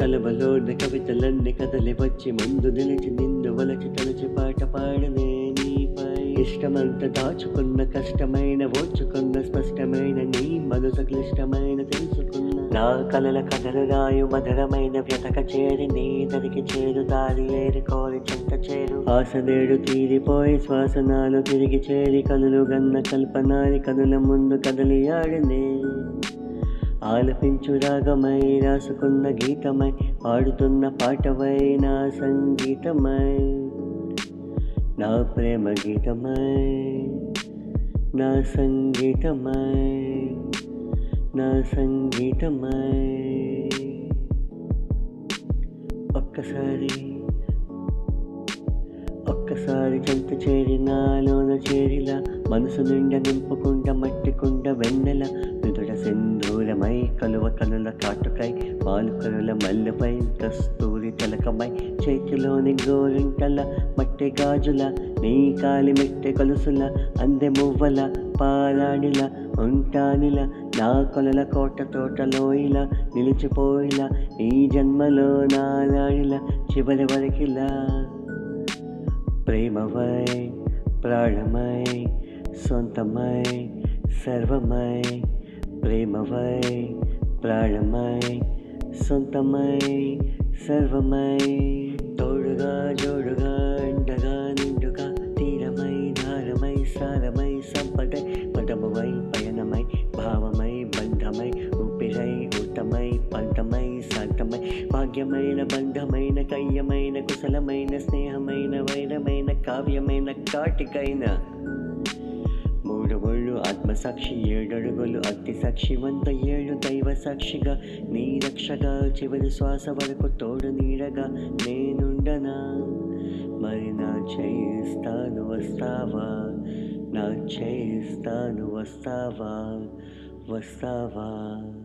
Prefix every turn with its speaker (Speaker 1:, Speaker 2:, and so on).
Speaker 1: కలవలోని కవితలన్నీ కదలి వచ్చి ముందు నిలిచి నిన్ను వలచి తలచి పాట పాడనే నీపై ఇష్టమంత దాచుకున్న కష్టమైన ఓచుకున్న స్పష్టమైన నీ మనసు క్లిష్టమైన తెలుసుకున్న నా కలల కథలు రాయు మధురమైన వ్యతక చేరి నీ దరికి చేరు దారి ఏరి కోరి చెంత చేరు ఆశ నేడు తీరిపోయి శ్వాసనాలు తిరిగి చేరి కనులు గన్న కల్పనాని కనుల ముందు కదలి ఆడనే ఆలపించు రాగమై రాసుకున్న గీతమై పాడుతున్న పాటవై నా సంగీతమై నా ప్రేమ గీతమై నా సంగీతమై నా సంగీతమై ఒక్కసారి ఒక్కసారి చెంత చేరి నాలోన చేరిలా మనసు నిండా నింపుకుంట మట్టికుండ వెన్నెల నుదుట సింధూరమై కలువ కనుల కాటుకై పాలు కనుల మల్లెపై కస్తూరి తిలకమై చేతిలోని గోరింటల మట్టి గాజుల నీ కాలి మెట్టె కొలుసుల అందె మువ్వల పారాణిల ఉంటానిల నా కొలల కోట తోటలోయిల నిలిచిపోయిలా ఈ జన్మలో నా నాడిల చివరి వరకిలా ప్రేమవై ప్రాణమై సొంతమై సర్వమై ప్రేమవై ప్రాణమై సొంతమై సర్వమై తోడుగా జోడుగా అండగా నిండుగా తీరమై ధారమై సారమై సంపదై పదమువై పయనమై భావమై బంధమై ఊపిరై ఊతమై పంతమై శాంతమై భాగ్యమైన బంధమైన కయ్యమైన కుశలమైన స్నేహమైన వైరమైన కావ్యమైన కాటికైన మూడు ముళ్ళు ఆత్మసాక్షి ఏడడుగులు అతి సాక్షి వంద ఏళ్ళు దైవ సాక్షిగా నీ రక్షగా చివరి శ్వాస వరకు తోడు నీడగా నేనుండనా మరి నా చేయిస్తాను వస్తావా నా చేయిస్తాను వస్తావా వస్తావా